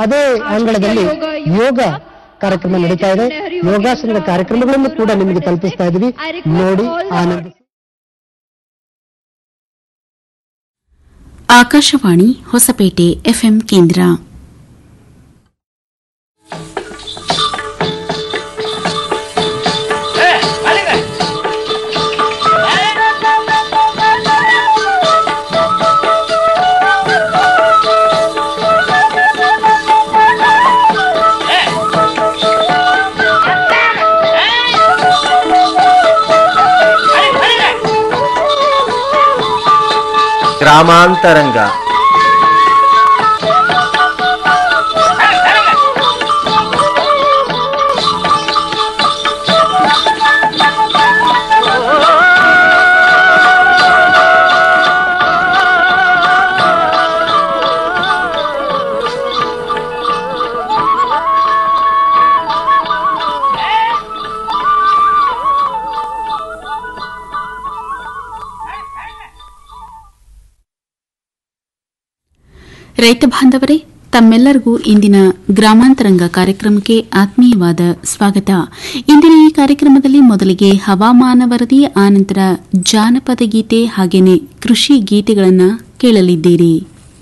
ಅದೇ ಅಂಗಳದಲ್ಲಿ ಯೋಗ ಕಾರ್ಯಕ್ರಮ ನಡೀತಾ ಇದೆ ಯೋಗಾಸನದ ಕಾರ್ಯಕ್ರಮಗಳನ್ನು ಕೂಡ ನಿಮಗೆ ತಲುಪಿಸ್ತಾ ಇದ್ದೀವಿ ನೋಡಿ ಆನಂದಿಸಿ ಆಕಾಶವಾಣಿ ಹೊಸಪೇಟೆ ಎಫ್ಎಂ ಕೇಂದ್ರ ಗ್ರಾಮಾಂತರಂಗ ರೈತ ಬಾಂಧವರೇ ತಮ್ಮೆಲ್ಲರಿಗೂ ಇಂದಿನ ಗ್ರಾಮಾಂತರಂಗ ಕಾರ್ಯಕ್ರಮಕ್ಕೆ ಆತ್ಮೀಯವಾದ ಸ್ವಾಗತ ಇಂದಿನ ಈ ಕಾರ್ಯಕ್ರಮದಲ್ಲಿ ಮೊದಲಿಗೆ ಹವಾಮಾನ ವರದಿ ಆನಂತರ ಜಾನಪದ ಗೀತೆ ಹಾಗೇನೆ ಕೃಷಿ ಗೀತೆಗಳನ್ನು ಕೇಳಲಿದ್ದೀರಿ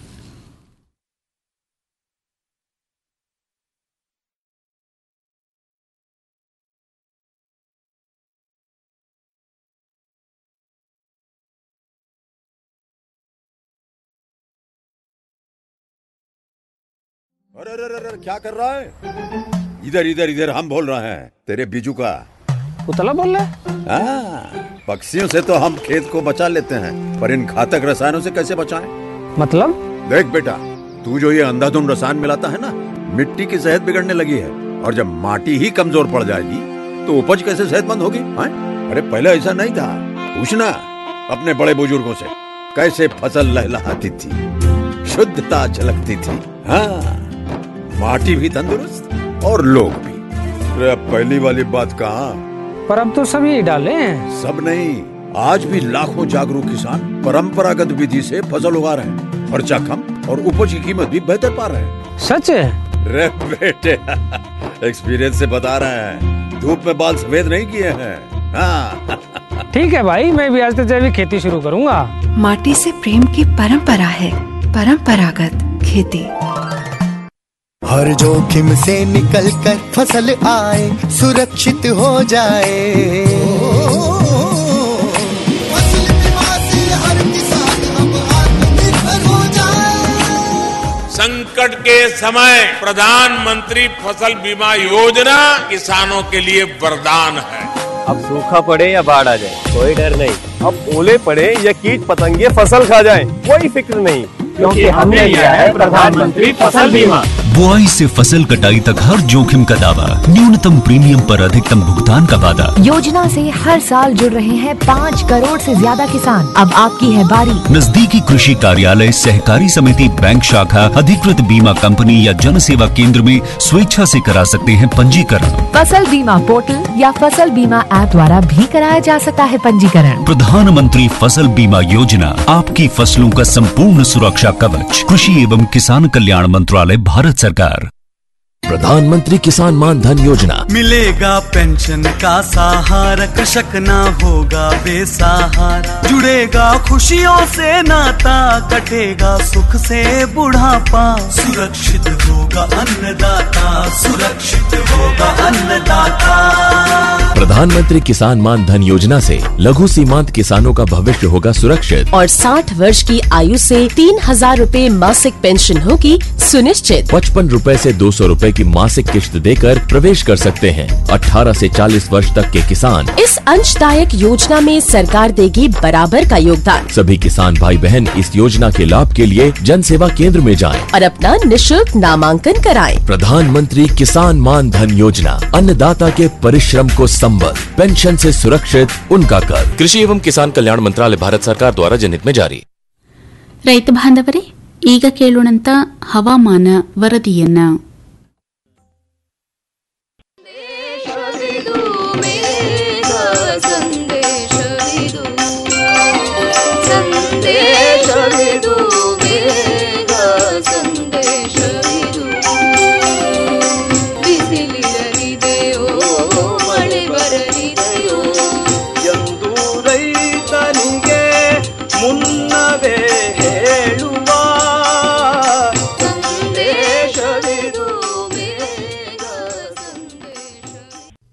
अरे अरे अरे अरे, क्या कर रहा है इधर इधर इधर हम बोल रहे हैं तेरे बीजू का उतला बोल रहा हाँ, पक्षियों से तो हम खेत को बचा लेते हैं पर इन घातक रसायनों से कैसे बचाएं? मतलब देख बेटा तू जो ये अंधाधुंध रसायन मिलाता है ना मिट्टी की सेहत बिगड़ने लगी है और जब माटी ही कमजोर पड़ जाएगी तो उपज कैसे सेहतमंद होगी हाँ? अरे पहले ऐसा नहीं था पूछना अपने बड़े बुजुर्गों से कैसे फसल लहलहाती थी शुद्धता झलकती थी हाँ माटी भी तंदुरुस्त और लोग भी अरे अब पहली वाली बात कहाँ पर अब तो सब यही डाले हैं सब नहीं आज भी लाखों जागरूक किसान परंपरागत विधि से फसल उगा रहे हैं खर्चा कम और उपज की कीमत भी बेहतर पा रहे हैं सच है रे बेटे एक्सपीरियंस से बता रहे हैं धूप में बाल सफेद नहीं किए हैं हाँ ठीक है भाई मैं भी आज से जैविक खेती शुरू करूंगा माटी से प्रेम की परंपरा है परंपरागत खेती हर जोखिम से निकल कर फसल आए सुरक्षित हो जाए फसल बीमा से हर किसान अब आत्मनिर्भर हो जाए संकट के समय प्रधानमंत्री फसल बीमा योजना किसानों के लिए वरदान है अब सूखा पड़े या बाढ़ आ जाए कोई डर नहीं अब ओले पड़े या कीट पतंगे फसल खा जाए कोई फिक्र नहीं क्योंकि हमने लिया है प्रधानमंत्री फसल बीमा बुआई से फसल कटाई तक हर जोखिम का दावा न्यूनतम प्रीमियम पर अधिकतम भुगतान का वादा योजना से हर साल जुड़ रहे हैं पाँच करोड़ से ज्यादा किसान अब आपकी है बारी नजदीकी कृषि कार्यालय सहकारी समिति बैंक शाखा अधिकृत बीमा कंपनी या जन सेवा केंद्र में स्वेच्छा से करा सकते हैं पंजीकरण फसल बीमा पोर्टल या फसल बीमा ऐप द्वारा भी कराया जा सकता है पंजीकरण प्रधानमंत्री फसल बीमा योजना आपकी फसलों का संपूर्ण सुरक्षा कवच कृषि एवं किसान कल्याण मंत्रालय भारत सरकार प्रधानमंत्री किसान मान धन योजना मिलेगा पेंशन का सहारा कृषक ना होगा बेसहारा जुड़ेगा खुशियों से नाता कटेगा सुख से बुढ़ापा सुरक्षित होगा अन्नदाता सुरक्षित होगा अन्नदाता प्रधानमंत्री किसान मान धन योजना से लघु सीमांत किसानों का भविष्य होगा सुरक्षित और 60 वर्ष की आयु से तीन हजार रूपए मासिक पेंशन होगी सुनिश्चित पचपन रूपए ऐसी दो सौ रूपए की मासिक किश्त देकर प्रवेश कर सकते हैं 18 से 40 वर्ष तक के किसान इस अंशदायक योजना में सरकार देगी बराबर का योगदान सभी किसान भाई बहन इस योजना के लाभ के लिए जन सेवा केंद्र में जाएं। और अपना निशुल्क नामांकन कराएं। प्रधानमंत्री किसान मान धन योजना अन्नदाता के परिश्रम को संबल पेंशन से सुरक्षित उनका कर कृषि एवं किसान कल्याण मंत्रालय भारत सरकार द्वारा जनहित में जारी ರೈತ ಬಾಂಧವರೇ ಈಗ ಕೇಳೋಣಂತ ಹವಾಮಾನ ವರದಿಯನ್ನ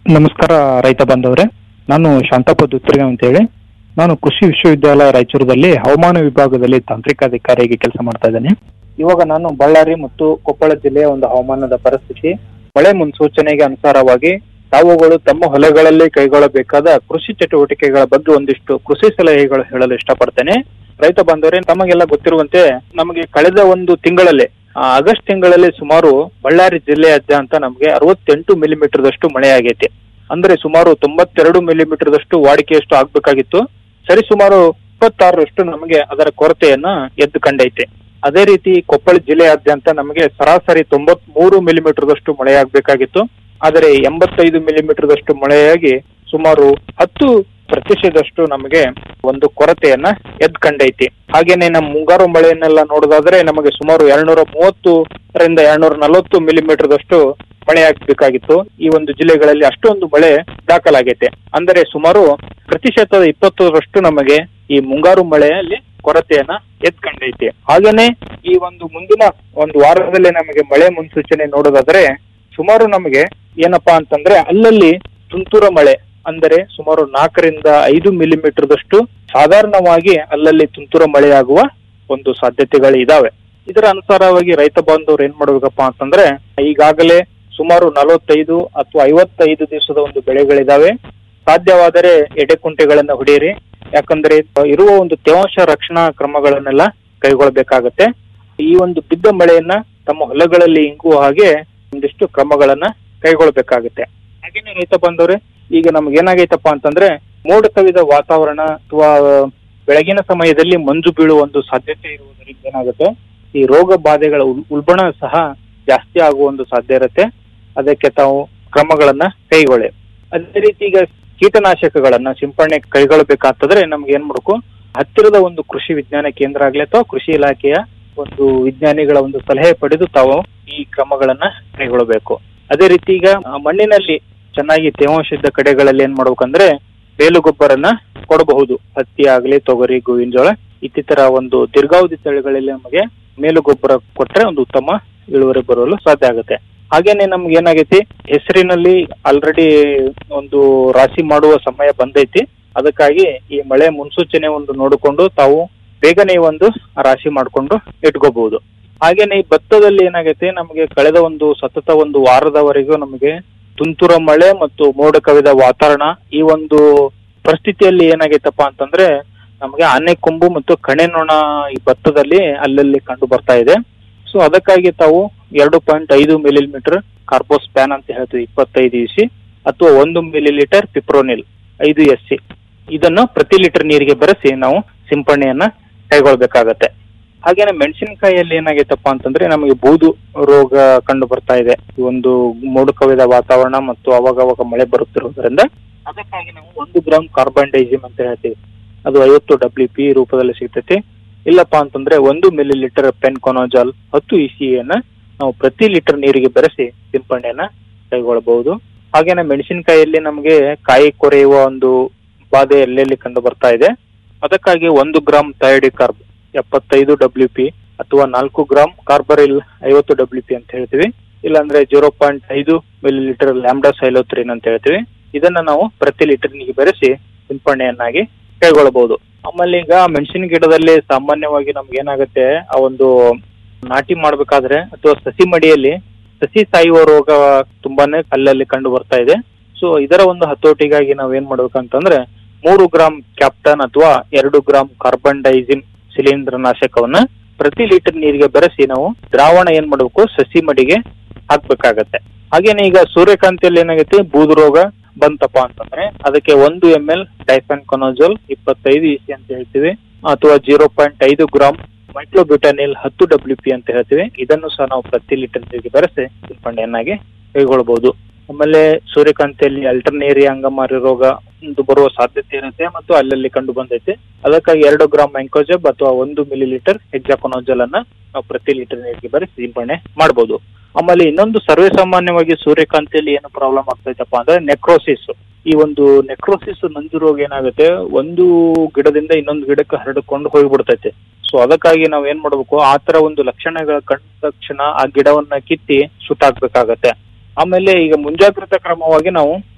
ನಮಸ್ಕಾರ ರೈತ ಬಾಂಧವರೇ ನಾನು ಶಾಂತಪ್ಪ ದುತ್ರಿಗ ಅಂತೇಳಿ ನಾನು ಕೃಷಿ ವಿಶ್ವವಿದ್ಯಾಲಯ ರಾಯಚೂರದಲ್ಲಿ ಹವಾಮಾನ ವಿಭಾಗದಲ್ಲಿ ತಾಂತ್ರಿಕ ಅಧಿಕಾರಿಯಾಗಿ ಕೆಲಸ ಮಾಡ್ತಾ ಇದ್ದೇನೆ ಇವಾಗ ನಾನು ಬಳ್ಳಾರಿ ಮತ್ತು ಕೊಪ್ಪಳ ಜಿಲ್ಲೆಯ ಒಂದು ಹವಾಮಾನದ ಪರಿಸ್ಥಿತಿ ಮಳೆ ಮುನ್ಸೂಚನೆಗೆ ಅನುಸಾರವಾಗಿ ತಾವುಗಳು ತಮ್ಮ ಹೊಲಗಳಲ್ಲಿ ಕೈಗೊಳ್ಳಬೇಕಾದ ಕೃಷಿ ಚಟುವಟಿಕೆಗಳ ಬಗ್ಗೆ ಒಂದಿಷ್ಟು ಕೃಷಿ ಸಲಹೆಗಳು ಹೇಳಲು ಇಷ್ಟಪಡ್ತೇನೆ ರೈತ ಬಾಂಧವರೇ ತಮಗೆಲ್ಲ ಗೊತ್ತಿರುವಂತೆ ನಮಗೆ ಕಳೆದ ಒಂದು ತಿಂಗಳಲ್ಲಿ ಆ, ಆಗಸ್ಟ್ ತಿಂಗಳಲ್ಲಿ ಸುಮಾರು ಬಳ್ಳಾರಿ ಜಿಲ್ಲೆಯಾದ್ಯಂತ ನಮಗೆ ಅರವತ್ತೆಂಟು ಮಿಲಿಮೀಟರ್ದಷ್ಟು ಮಳೆ ಆಗೈತಿ ಅಂದ್ರೆ ಸುಮಾರು ತೊಂಬತ್ತೆರಡು ಮಿಲಿಮೀಟರ್ದಷ್ಟು ವಾಡಿಕೆಯಷ್ಟು ಆಗ್ಬೇಕಾಗಿತ್ತು ಸರಿ ಸುಮಾರು ಇಪ್ಪತ್ತಾರರಷ್ಟು ನಮಗೆ ಅದರ ಕೊರತೆಯನ್ನ ಎದ್ದು ಕಂಡೈತೆ ಅದೇ ರೀತಿ ಕೊಪ್ಪಳ ಜಿಲ್ಲೆಯಾದ್ಯಂತ ನಮಗೆ ಸರಾಸರಿ ತೊಂಬತ್ ಮೂರು ಮಿಲಿಮೀಟರ್ದಷ್ಟು ಮಳೆ ಆಗ್ಬೇಕಾಗಿತ್ತು ಆದರೆ ಎಂಬತ್ತೈದು ಮಿಲಿಮೀಟರ್ದಷ್ಟು ಮಳೆಯಾಗಿ ಸುಮಾರು ಹತ್ತು ಪ್ರತಿಶತದಷ್ಟು ನಮಗೆ ಒಂದು ಕೊರತೆಯನ್ನ ಎದ್ ಕಂಡೈತಿ ಹಾಗೇನೆ ನಮ್ಮ ಮುಂಗಾರು ಮಳೆಯನ್ನೆಲ್ಲ ನೋಡೋದಾದ್ರೆ ನಮಗೆ ಸುಮಾರು ಎರಡ್ನೂರ ಮೂವತ್ತರಿಂದ ಎರಡ್ನೂರ ನಲವತ್ತು ಮಿಲಿಮೀಟರ್ದಷ್ಟು ಮಳೆ ಆಗ್ಬೇಕಾಗಿತ್ತು ಈ ಒಂದು ಜಿಲ್ಲೆಗಳಲ್ಲಿ ಅಷ್ಟೊಂದು ಮಳೆ ದಾಖಲಾಗೈತೆ ಅಂದರೆ ಸುಮಾರು ಪ್ರತಿಶತದ ಇಪ್ಪತ್ತರಷ್ಟು ನಮಗೆ ಈ ಮುಂಗಾರು ಮಳೆಯಲ್ಲಿ ಕೊರತೆಯನ್ನ ಎದ್ ಕಂಡೈತಿ ಹಾಗೇನೆ ಈ ಒಂದು ಮುಂದಿನ ಒಂದು ವಾರದಲ್ಲಿ ನಮಗೆ ಮಳೆ ಮುನ್ಸೂಚನೆ ನೋಡೋದಾದ್ರೆ ಸುಮಾರು ನಮಗೆ ಏನಪ್ಪಾ ಅಂತಂದ್ರೆ ಅಲ್ಲಲ್ಲಿ ತುಂತುರ ಮಳೆ ಅಂದರೆ ಸುಮಾರು ನಾಲ್ಕರಿಂದ ಐದು ಮಿಲಿಮೀಟರ್ದಷ್ಟು ಸಾಧಾರಣವಾಗಿ ಅಲ್ಲಲ್ಲಿ ತುಂತುರ ಮಳೆಯಾಗುವ ಒಂದು ಸಾಧ್ಯತೆಗಳು ಇದಾವೆ ಇದರ ಅನುಸಾರವಾಗಿ ರೈತ ಬಾಂಧವರು ಏನ್ ಮಾಡ್ಬೇಕಪ್ಪ ಅಂತಂದ್ರೆ ಈಗಾಗಲೇ ಸುಮಾರು ನಲವತ್ತೈದು ಅಥವಾ ಐವತ್ತೈದು ದಿವಸದ ಒಂದು ಬೆಳೆಗಳಿದಾವೆ ಸಾಧ್ಯವಾದರೆ ಎಡೆಕುಂಟೆಗಳನ್ನ ಹೊಡೆಯಿರಿ ಯಾಕಂದ್ರೆ ಇರುವ ಒಂದು ತೇವಾಂಶ ರಕ್ಷಣಾ ಕ್ರಮಗಳನ್ನೆಲ್ಲ ಕೈಗೊಳ್ಳಬೇಕಾಗತ್ತೆ ಈ ಒಂದು ಬಿದ್ದ ಮಳೆಯನ್ನ ತಮ್ಮ ಹೊಲಗಳಲ್ಲಿ ಇಂಗುವ ಹಾಗೆ ಒಂದಿಷ್ಟು ಕ್ರಮಗಳನ್ನ ಕೈಗೊಳ್ಳಬೇಕಾಗುತ್ತೆ ಹಾಗೇನೆ ರೈತ ಬಂದವ್ರೆ ಈಗ ನಮ್ಗೆ ಏನಾಗೈತಪ್ಪ ಅಂತಂದ್ರೆ ಮೋಡ ಕವಿದ ವಾತಾವರಣ ಅಥವಾ ಬೆಳಗಿನ ಸಮಯದಲ್ಲಿ ಮಂಜು ಬೀಳುವ ಒಂದು ಸಾಧ್ಯತೆ ಇರುವುದರಿಂದ ಏನಾಗುತ್ತೆ ಈ ರೋಗ ಬಾಧೆಗಳ ಉಲ್- ಉಲ್ಬಣ ಸಹ ಜಾಸ್ತಿ ಆಗುವ ಒಂದು ಸಾಧ್ಯ ಇರುತ್ತೆ ಅದಕ್ಕೆ ತಾವು ಕ್ರಮಗಳನ್ನ ಕೈಗೊಳ್ಳಿ ಅದೇ ರೀತಿ ಈಗ ಕೀಟನಾಶಕಗಳನ್ನ ಸಿಂಪಡಣೆ ಕೈಗೊಳ್ಳಬೇಕಾಗ್ತದ್ರೆ ನಮ್ಗೆ ಏನ್ ಮಾಡ್ಬೇಕು ಹತ್ತಿರದ ಒಂದು ಕೃಷಿ ವಿಜ್ಞಾನ ಕೇಂದ್ರ ಆಗ್ಲಿ ಅಥವಾ ಕೃಷಿ ಇಲಾಖೆಯ ಒಂದು ವಿಜ್ಞಾನಿಗಳ ಒಂದು ಸಲಹೆ ಪಡೆದು ತಾವು ಈ ಕ್ರಮಗಳನ್ನ ಕೈಗೊಳ್ಳಬೇಕು ಅದೇ ರೀತಿ ಈಗ ಆ, ಮಣ್ಣಿನಲ್ಲಿ ಚೆನ್ನಾಗಿ ತೇವಾಂಶ ಇದ್ದ ಕಡೆಗಳಲ್ಲಿ ಏನ್ ಮಾಡ್ಬೇಕಂದ್ರೆ ಬೇಲು ಗೊಬ್ಬರನ್ನ ಕೊಡಬಹುದು ಹತ್ತಿ ಆಗ್ಲಿ ತೊಗರಿ ಗೋವಿನ ಜೋಳ ಇತ್ತಿತರ ಒಂದು ದೀರ್ಘಾವಧಿ ತಳಿಗಳಲ್ಲಿ ನಮಗೆ ಮೇಲು ಗೊಬ್ಬರ ಕೊಟ್ರೆ ಒಂದು ಉತ್ತಮ ಇಳುವರಿ ಬರಲು ಸಾಧ್ಯ ಆಗುತ್ತೆ ಹಾಗೇನೆ ನಮ್ಗೆ ಏನಾಗೈತಿ ಹೆಸರಿನಲ್ಲಿ ಆಲ್ರೆಡಿ ಒಂದು ರಾಶಿ ಮಾಡುವ ಸಮಯ ಬಂದೈತಿ ಅದಕ್ಕಾಗಿ ಈ ಮಳೆ ಮುನ್ಸೂಚನೆ ಒಂದು ನೋಡಿಕೊಂಡು ತಾವು ಬೇಗನೆ ಒಂದು ರಾಶಿ ಮಾಡ್ಕೊಂಡು ಇಟ್ಕೋಬಹುದು ಹಾಗೇನೆ ಈ ಭತ್ತದಲ್ಲಿ ಏನಾಗೈತೆ ನಮಗೆ ಕಳೆದ ಒಂದು ಸತತ ಒಂದು ವಾರದವರೆಗೂ ನಮಗೆ ತುಂತುರ ಮಳೆ ಮತ್ತು ಮೋಡ ಕವಿದ ವಾತಾವರಣ ಈ ಒಂದು ಪರಿಸ್ಥಿತಿಯಲ್ಲಿ ಏನಾಗೈತಪ್ಪ ಅಂತಂದ್ರೆ ನಮಗೆ ಆನೆ ಕೊಂಬು ಮತ್ತು ಕಣೆ ನೊಣ ಈ ಭತ್ತದಲ್ಲಿ ಅಲ್ಲಲ್ಲಿ ಕಂಡು ಬರ್ತಾ ಇದೆ ಸೊ ಅದಕ್ಕಾಗಿ ತಾವು ಎರಡು ಪಾಯಿಂಟ್ ಐದು ಮಿಲಿಮೀಟರ್ ಕಾರ್ಬೋಸ್ಪ್ಯಾನ್ ಅಂತ ಹೇಳ್ತೀವಿ ಇಪ್ಪತ್ತೈದು ಇಸಿ ಅಥವಾ ಒಂದು ಮಿಲಿ ಲೀಟರ್ ಪಿಪ್ರೋನಿಲ್ ಐದು ಎಸ್ ಸಿ ಇದನ್ನು ಪ್ರತಿ ಲೀಟರ್ ನೀರಿಗೆ ಬೆರೆಸಿ ನಾವು ಸಿಂಪಡಣೆಯನ್ನ ಕೈಗೊಳ್ಬೇಕಾಗತ್ತೆ ಹಾಗೇನೆ ಮೆಣಸಿನಕಾಯಿಯಲ್ಲಿ ಏನಾಗೈತಪ್ಪ ಅಂತಂದ್ರೆ ನಮಗೆ ಬೂದು ರೋಗ ಕಂಡು ಬರ್ತಾ ಇದೆ ಈ ಒಂದು ಮೋಡ ಕವಿದ ವಾತಾವರಣ ಮತ್ತು ಅವಾಗ ಅವಾಗ ಮಳೆ ಬರುತ್ತಿರುವುದರಿಂದ ಅದಕ್ಕಾಗಿ ನಾವು ಒಂದು ಗ್ರಾಮ್ ಕಾರ್ಬನ್ ಡೈಸಿಮ್ ಅಂತ ಹೇಳ್ತೀವಿ ಅದು ಐವತ್ತು ಡಬ್ಲ್ಯೂ ಪಿ ರೂಪದಲ್ಲಿ ಸಿಗ್ತೈತಿ ಇಲ್ಲಪ್ಪ ಅಂತಂದ್ರೆ ಒಂದು ಮಿಲಿ ಲೀಟರ್ ಪೆನ್ಕೊನೋಜಾಲ್ ಹತ್ತು ಇ ಅನ್ನ ನಾವು ಪ್ರತಿ ಲೀಟರ್ ನೀರಿಗೆ ಬೆರೆಸಿ ಸಿಂಪಡಣೆಯನ್ನ ಕೈಗೊಳ್ಳಬಹುದು ಹಾಗೇನೆ ಮೆಣಸಿನಕಾಯಿಯಲ್ಲಿ ನಮಗೆ ಕಾಯಿ ಕೊರೆಯುವ ಒಂದು ಬಾಧೆ ಎಲ್ಲೆಲ್ಲಿ ಕಂಡು ಬರ್ತಾ ಇದೆ ಅದಕ್ಕಾಗಿ ಒಂದು ಗ್ರಾಮ್ ಥೈಡಿ ಕಾರ್ಬ್ ಎಪ್ಪತ್ತೈದು ಡಬ್ಲ್ಯೂ ಪಿ ಅಥವಾ ನಾಲ್ಕು ಗ್ರಾಮ್ ಕಾರ್ಬರಿಲ್ ಐವತ್ತು ಡಬ್ಲ್ಯೂ ಪಿ ಅಂತ ಹೇಳ್ತೀವಿ ಇಲ್ಲಾಂದ್ರೆ ಜೀರೋ ಪಾಯಿಂಟ್ ಐದು ಮಿಲಿ ಲೀಟರ್ ಲ್ಯಾಂಬ್ಡಾ ಸೈಲೋತ್ರಿನ್ ಅಂತ ಹೇಳ್ತೀವಿ ಇದನ್ನ ನಾವು ಪ್ರತಿ ಲೀಟರ್ ನೀರಿಗೆ ಬೆರೆಸಿ ಸಿಂಪಡಣೆಯನ್ನಾಗಿ ಕೈಗೊಳ್ಳಬಹುದು ಆಮೇಲೆ ಈಗ ಮೆಣಸಿನ ಗಿಡದಲ್ಲಿ ಸಾಮಾನ್ಯವಾಗಿ ನಮ್ಗೆ ಏನಾಗುತ್ತೆ ಆ ಒಂದು ನಾಟಿ ಮಾಡ್ಬೇಕಾದ್ರೆ ಅಥವಾ ಸಸಿ ಮಡಿಯಲ್ಲಿ ಸಸಿ ಸಾಯುವ ರೋಗ ತುಂಬಾನೇ ಅಲ್ಲಲ್ಲಿ ಕಂಡು ಬರ್ತಾ ಇದೆ ಸೊ ಇದರ ಒಂದು ಹತೋಟಿಗಾಗಿ ನಾವ್ ಏನ್ ಮಾಡ್ಬೇಕಂತಂದ್ರೆ ಮೂರು ಗ್ರಾಮ್ ಕ್ಯಾಪ್ಟನ್ ಅಥವಾ ಎರಡು ಗ್ರಾಮ್ ಕಾರ್ಬನ್ ಡೈಸಿನ್ ಶಿಲೀಂಧ್ರ ನಾಶಕವನ್ನ ಪ್ರತಿ ಲೀಟರ್ ನೀರಿಗೆ ಬೆರೆಸಿ ನಾವು ದ್ರಾವಣ ಏನ್ ಮಾಡ್ಬೇಕು ಸಸಿ ಮಡಿಗೆ ಹಾಕ್ಬೇಕಾಗತ್ತೆ ಹಾಗೇನೆ ಈಗ ಸೂರ್ಯಕಾಂತಿಯಲ್ಲಿ ಏನಾಗೈತಿ ಬೂದು ರೋಗ ಬಂತಪ್ಪ ಅಂತಂದ್ರೆ ಅದಕ್ಕೆ ಒಂದು ಎಂ ಎಲ್ ಡೈಫನ್ ಕೊನೋಜೋಲ್ ಇಪ್ಪತ್ತೈದು ಇಸಿ ಅಂತ ಹೇಳ್ತೀವಿ ಅಥವಾ ಜೀರೋ ಪಾಯಿಂಟ್ ಐದು ಗ್ರಾಮ್ ಮೈಕ್ರೋಬ್ಯೂಟಾನಿಲ್ ಹತ್ತು ಡಬ್ಲ್ಯೂ ಪಿ ಅಂತ ಹೇಳ್ತೀವಿ ಇದನ್ನು ಸಹ ನಾವು ಪ್ರತಿ ಲೀಟರ್ ನೀರಿಗೆ ಬೆರೆಸಿ ಸಿಂಪಡಣೆಯನ್ನಾಗಿ ಕೈಗೊಳ್ಳಬಹುದು ಆಮೇಲೆ ಸೂರ್ಯಕಾಂತಿಯಲ್ಲಿ ಅಲ್ಟರ್ನೇರಿಯಾ ಅಂಗಮಾರಿ ರೋಗ ಒಂದು ಬರುವ ಸಾಧ್ಯತೆ ಇರುತ್ತೆ ಮತ್ತು ಅಲ್ಲಲ್ಲಿ ಕಂಡು ಬಂದೈತೆ ಅದಕ್ಕಾಗಿ ಎರಡು ಗ್ರಾಮ್ ಮ್ಯಾಂಕೋಜಬ್ ಅಥವಾ ಒಂದು ಮಿಲಿ ಲೀಟರ್ ಹೆಕ್ಸಾಕೊನೋಜಲ್ ಅನ್ನ ನಾವು ಪ್ರತಿ ಲೀಟರ್ ನೀರಿಗೆ ಬೆರೆಸಿ ಸಿಂಪಡಣೆ ಮಾಡಬಹುದು ಆಮೇಲೆ ಇನ್ನೊಂದು ಸರ್ವೇ ಸಾಮಾನ್ಯವಾಗಿ ಸೂರ್ಯಕಾಂತಿಯಲ್ಲಿ ಏನು ಪ್ರಾಬ್ಲಮ್ ಆಗ್ತೈತಪ್ಪ ಅಂದ್ರೆ ನೆಕ್ರೋಸಿಸ್ ಈ ಒಂದು ನೆಕ್ರೋಸಿಸ್ ನಂಜು ರೋಗ ಏನಾಗುತ್ತೆ ಒಂದು ಗಿಡದಿಂದ ಇನ್ನೊಂದು ಗಿಡಕ್ಕೆ ಹರಡಿಕೊಂಡು ಹೋಗ್ಬಿಡ್ತೈತೆ ಸೊ ಅದಕ್ಕಾಗಿ ನಾವ್ ಏನ್ ಮಾಡ್ಬೇಕು ಆ ತರ ಒಂದು ಲಕ್ಷಣಗಳ ಕಂಡ ತಕ್ಷಣ ಆ ಗಿಡವನ್ನ ಕಿತ್ತಿ ಸುಟ್ಟಾಕ್ಬೇಕಾಗತ್ತೆ ಆಮೇಲೆ ಈಗ ಮುಂಜಾಗ್ರತಾ ಕ್ರಮವಾಗಿ ನಾವು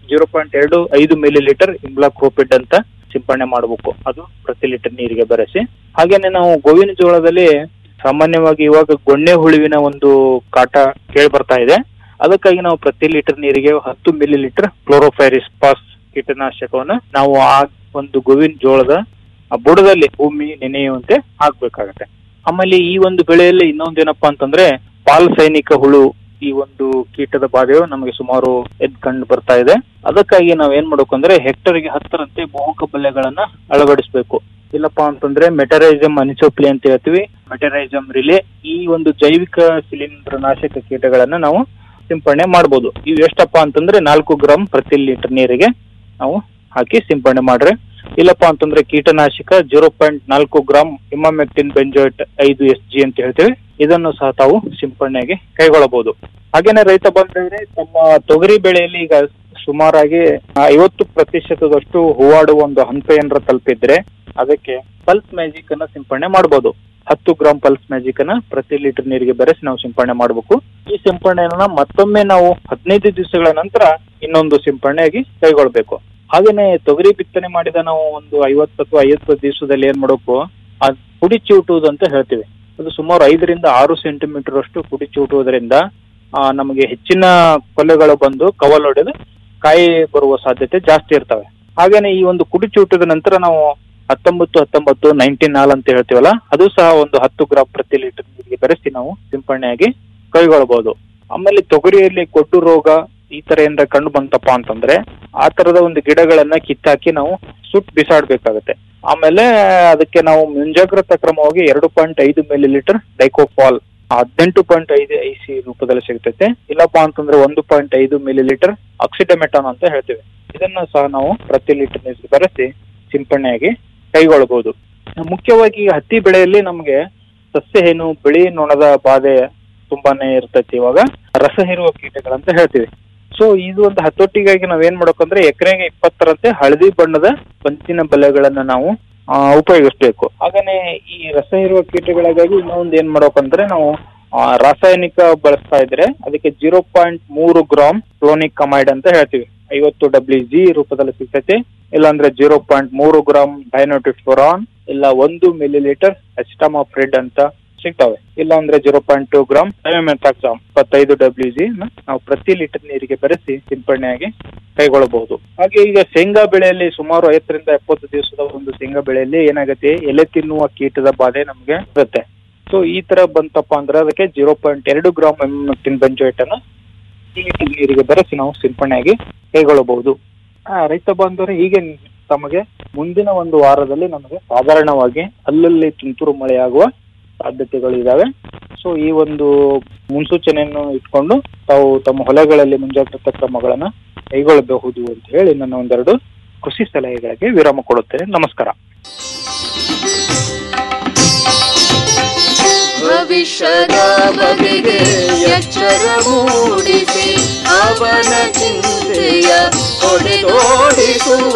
ಜೀರೋ ಪಾಯಿಂಟ್ ಎರಡು ಐದು ಮಿಲಿ ಲೀಟರ್ ಇಂಬ್ಲಾಕ್ರೋಪಿಡ್ ಅಂತ ಸಿಂಪಡಣೆ ಮಾಡಬೇಕು ಅದು ಪ್ರತಿ ಲೀಟರ್ ನೀರಿಗೆ ಬೆರೆಸಿ ಹಾಗೇನೆ ನಾವು ಗೋವಿನ ಜೋಳದಲ್ಲಿ ಸಾಮಾನ್ಯವಾಗಿ ಇವಾಗ ಗೊಣ್ಣೆ ಹುಳುವಿನ ಒಂದು ಕಾಟ ಕೇಳಿ ಬರ್ತಾ ಇದೆ ಅದಕ್ಕಾಗಿ ನಾವು ಪ್ರತಿ ಲೀಟರ್ ನೀರಿಗೆ ಹತ್ತು ಮಿಲಿ ಲೀಟರ್ ಕ್ಲೋರೋಫೈರಿಸ್ ಪಾಸ್ ಕೀಟನಾಶಕವನ್ನು ನಾವು ಆ ಒಂದು ಗೋವಿನ ಜೋಳದ ಆ ಬುಡದಲ್ಲಿ ಭೂಮಿ ನೆನೆಯುವಂತೆ ಹಾಕ್ಬೇಕಾಗತ್ತೆ ಆಮೇಲೆ ಈ ಒಂದು ಬೆಳೆಯಲ್ಲಿ ಇನ್ನೊಂದೇನಪ್ಪಾ ಅಂತಂದ್ರೆ ಪಾಲ್ ಸೈನಿಕ ಹುಳು ಈ ಒಂದು ಕೀಟದ ಬಾಧೆಯು ನಮಗೆ ಸುಮಾರು ಎದ್ ಕಂಡು ಬರ್ತಾ ಇದೆ ಅದಕ್ಕಾಗಿ ನಾವ್ ಏನ್ ಮಾಡ್ಬೇಕು ಅಂದ್ರೆ ಹೆಕ್ಟರ್ಗೆ ಹತ್ತರಂತೆ ಬಹುಕ ಬಲ್ಲೆಗಳನ್ನ ಅಳವಡಿಸಬೇಕು ಇಲ್ಲಪ್ಪಾ ಅಂತಂದ್ರೆ ಮೆಟರೈಸಮ್ ಅನಿಸೋಪ್ಲಿ ಅಂತ ಹೇಳ್ತೀವಿ ಮೆಟರೈಸಮ್ ರಿಲೆ ಈ ಒಂದು ಜೈವಿಕ ಶಿಲೀಂಧ್ರ ನಾಶಕ ಕೀಟಗಳನ್ನ ನಾವು ಸಿಂಪಡಣೆ ಮಾಡ್ಬೋದು ಇವು ಎಷ್ಟಪ್ಪ ಅಂತಂದ್ರೆ ನಾಲ್ಕು ಗ್ರಾಮ್ ಪ್ರತಿ ಲೀಟರ್ ನೀರಿಗೆ ನಾವು ಹಾಕಿ ಸಿಂಪಡಣೆ ಮಾಡ್ರೆ ಇಲ್ಲಪ್ಪ ಅಂತಂದ್ರೆ ಕೀಟನಾಶಕ ಜೀರೋ ಪಾಯಿಂಟ್ ನಾಲ್ಕು ಗ್ರಾಮ್ ಇಮಾಮೆಕ್ಟಿನ್ ಬೆಂಜೋಯಿಟ್ ಐದು ಎಸ್ ಜಿ ಅಂತ ಹೇಳ್ತೇವೆ ಇದನ್ನು ಸಹ ತಾವು ಸಿಂಪಡಣೆಗೆ ಕೈಗೊಳ್ಳಬಹುದು ಹಾಗೇನೆ ರೈತ ಬಂದ್ರೆ ತಮ್ಮ ತೊಗರಿ ಬೆಳೆಯಲ್ಲಿ ಈಗ ಸುಮಾರಾಗಿ ಐವತ್ತು ಪ್ರತಿಶತದಷ್ಟು ಹೂವಾಡುವ ಒಂದು ಹಂತ ಏನಾರ ತಲುಪಿದ್ರೆ ಅದಕ್ಕೆ ಪಲ್ಸ್ ಮ್ಯಾಜಿಕ್ ಅನ್ನ ಸಿಂಪಡಣೆ ಮಾಡಬಹುದು ಹತ್ತು ಗ್ರಾಮ್ ಪಲ್ಸ್ ಮ್ಯಾಜಿಕ್ ಅನ್ನ ಪ್ರತಿ ಲೀಟರ್ ನೀರಿಗೆ ಬೆರೆಸಿ ನಾವು ಸಿಂಪಡಣೆ ಮಾಡಬೇಕು ಈ ಸಿಂಪಡಣೆಯನ್ನ ಮತ್ತೊಮ್ಮೆ ನಾವು ಹದಿನೈದು ದಿವಸಗಳ ನಂತರ ಇನ್ನೊಂದು ಸಿಂಪಡಣೆಯಾಗಿ ಕೈಗೊಳ್ಬೇಕು ಹಾಗೇನೆ ತೊಗರಿ ಬಿತ್ತನೆ ಮಾಡಿದ ನಾವು ಒಂದು ಐವತ್ತು ಅಥವಾ ಐವತ್ತು ದಿವಸದಲ್ಲಿ ಏನ್ ಮಾಡಬೇಕು ಆ ಪುಡಿ ಚಿವುಟುವುದು ಅಂತ ಹೇಳ್ತೀವಿ ಅದು ಸುಮಾರು ಐದರಿಂದ ಆರು ಸೆಂಟಿಮೀಟರ್ ಅಷ್ಟು ಪುಡಿ ಚಿವುಟುವುದರಿಂದ ಆ, ನಮಗೆ ಹೆಚ್ಚಿನ ಕೊಲೆಗಳು ಬಂದು ಕವಲ್ ಹೊಡೆದು ಕಾಯಿ ಬರುವ ಸಾಧ್ಯತೆ ಜಾಸ್ತಿ ಇರ್ತವೆ ಹಾಗೇನೆ ಈ ಒಂದು ಕುಡಿ ಚೂಟದ ನಂತರ ನಾವು ಹತ್ತೊಂಬತ್ತು ಹತ್ತೊಂಬತ್ತು ನೈನ್ಟೀನ್ ನಾಲ್ ಅಂತ ಹೇಳ್ತೀವಲ್ಲ ಅದು ಸಹ ಒಂದು ಹತ್ತು ಗ್ರಾಮ್ ಪ್ರತಿ ಲೀಟರ್ ನೀರಿಗೆ ಬೆರೆಸಿ ನಾವು ಸಿಂಪಡಣೆಯಾಗಿ ಕೈಗೊಳ್ಳಬಹುದು ಆಮೇಲೆ ತೊಗರಿಯಲ್ಲಿ ಗೊಡ್ಡು ರೋಗ ಈ ತರ ಏನಾರ ಕಂಡು ಬಂತಪ್ಪ ಅಂತಂದ್ರೆ ಆ ತರದ ಒಂದು ಗಿಡಗಳನ್ನ ಕಿತ್ತಾಕಿ ನಾವು ಸುಟ್ ಬಿಸಾಡ್ಬೇಕಾಗತ್ತೆ ಆಮೇಲೆ ಅದಕ್ಕೆ ನಾವು ಮುಂಜಾಗ್ರತಾ ಕ್ರಮವಾಗಿ ಎರಡು ಪಾಯಿಂಟ್ ಐದು ಮಿಲಿ ಲೀಟರ್ ಡೈಕೋಫಾಲ್ ಹದಿನೆಂಟು ಪಾಯಿಂಟ್ ಐದು ಐ ಸಿ ರೂಪದಲ್ಲಿ ಸಿಗ್ತೈತೆ ಇಲ್ಲಪ್ಪ ಅಂತಂದ್ರೆ ಒಂದು ಪಾಯಿಂಟ್ ಐದು ಮಿಲಿ ಲೀಟರ್ ಆಕ್ಸಿಡಮೆಟಾನ್ ಅಂತ ಹೇಳ್ತೀವಿ ಇದನ್ನ ಸಹ ನಾವು ಪ್ರತಿ ಲೀಟರ್ ನೀರಿಗೆ ಬೆರೆಸಿ ಸಿಂಪಡಣೆಯಾಗಿ ಕೈಗೊಳ್ಳಬಹುದು ಮುಖ್ಯವಾಗಿ ಈ ಹತ್ತಿ ಬೆಳೆಯಲ್ಲಿ ನಮಗೆ ಸಸ್ಯ ಹೇನು ಬಿಳಿ ನೊಣದ ಬಾಧೆ ತುಂಬಾನೇ ಇರ್ತೈತಿ ಇವಾಗ ರಸ ಹೀರುವ ಕೀಟಗಳಂತ ಹೇಳ್ತೀವಿ ಸೊ ಇದು ಒಂದು ಹತೋಟಿಗಾಗಿ ನಾವೇನ್ ಮಾಡ್ಬೇಕಂದ್ರೆ ಎಕರೆಗೆ ಇಪ್ಪತ್ತರಂತೆ ಹಳದಿ ಬಣ್ಣದ ಪಂಚಿನ ಬಲೆಗಳನ್ನ ನಾವು ಆ, ಉಪಯೋಗಿಸ್ಬೇಕು ಹಾಗೇನೆ ಈ ರಸ ಇರುವ ಕೀಟಗಳಿಗಾಗಿ ಇನ್ನೊಂದು ಏನ್ ಮಾಡ್ಬೇಕಂದ್ರೆ ನಾವು ಆ, ರಾಸಾಯನಿಕ ಬಳಸ್ತಾ ಇದ್ರೆ ಅದಕ್ಕೆ ಜೀರೋ ಪಾಯಿಂಟ್ ಮೂರು ಗ್ರಾಮ್ ಕ್ಲೋನಿಕ್ ಕಮೈಡ್ ಅಂತ ಹೇಳ್ತೀವಿ ಐವತ್ತು ಡಬ್ಲ್ಯೂ ಜಿ ರೂಪದಲ್ಲಿ ಸಿಗ್ತೈತೆ ಇಲ್ಲಾಂದ್ರೆ ಜೀರೋ ಪಾಯಿಂಟ್ ಮೂರು ಗ್ರಾಮ್ ಡೈನೋಟಿಫೋರಾನ್ ಇಲ್ಲ ಒಂದು ಮಿಲಿ ಲೀಟರ್ ಅಸ್ಟಾಮಾಫ್ರಿಡ್ ಅಂತ ಸಿಗ್ತವೆ ಇಲ್ಲ ಅಂದ್ರೆ zero point two gram thiamethoxam ಇಪ್ಪತ್ತೈದು ಡಬ್ಲ್ಯೂ ಜಿ ನಾವು ಪ್ರತಿ ಲೀಟರ್ ನೀರಿಗೆ ಬೆರೆಸಿ ಸಿಂಪಡಣೆಯಾಗಿ ಕೈಗೊಳ್ಳಬಹುದು ಹಾಗೆ ಈಗ ಶೇಂಗಾ ಬೆಳೆಯಲ್ಲಿ ಸುಮಾರು ಐವತ್ತರಿಂದ ಎಪ್ಪತ್ತು ದಿವಸದ ಒಂದು ಶೇಂಗಾ ಬೆಳೆಯಲ್ಲಿ ಏನಾಗುತ್ತೆ ಎಲೆ ತಿನ್ನುವ ಕೀಟದ ಬಾಧೆ ನಮಗೆ ಇರುತ್ತೆ ಸೊ ಈ ತರ ಬಂತಪ್ಪ ಅಂದ್ರೆ ಅದಕ್ಕೆ ಜೀರೋ ಪಾಯಿಂಟ್ ಎರಡು ಗ್ರಾಮ್ ಎಮ್ಮೆಕ್ಟಿನ್ ಬೆಂಜೋಯಿಟ್ ಅನ್ನು ಈ ಲೀಟರ್ ನೀರಿಗೆ ಬೆರೆಸಿ ನಾವು ಸಿಂಪಡಣೆಯಾಗಿ ಕೈಗೊಳ್ಳಬಹುದು ಆ, ರೈತ ಬಾಂಧವರು ಹೀಗೆ ತಮಗೆ ಮುಂದಿನ ಒಂದು ವಾರದಲ್ಲಿ ನಮಗೆ ಸಾಧಾರಣವಾಗಿ ಅಲ್ಲಲ್ಲಿ ತುಂತುರು ಮಳೆಯಾಗುವ ಸಾಧ್ಯತೆಗಳು ಇದಾವೆ ಸೊ ಈ ಒಂದು ಮುನ್ಸೂಚನೆಯನ್ನು ಇಟ್ಕೊಂಡು ತಾವು ತಮ್ಮ ಹೊಲಗಳಲ್ಲಿ ಮುಂಜಾಗ್ರತಾ ಕ್ರಮಗಳನ್ನ ಕೈಗೊಳ್ಳಬಹುದು ಅಂತ ಹೇಳಿ ನನ್ನ ಒಂದೆರಡು ಕೃಷಿ ಸಲಹೆಗಳಿಗೆ ವಿರಾಮ ಕೊಡುತ್ತೇನೆ ನಮಸ್ಕಾರ ಭವಿಷ್ಯದ ಬಗೆಗೆ ಎಚ್ಚರ ಮೂಡಿಸಿ ಅವನ ಚಿಂತೆಯ ಹೊಡೆದೋಡಿಸುವ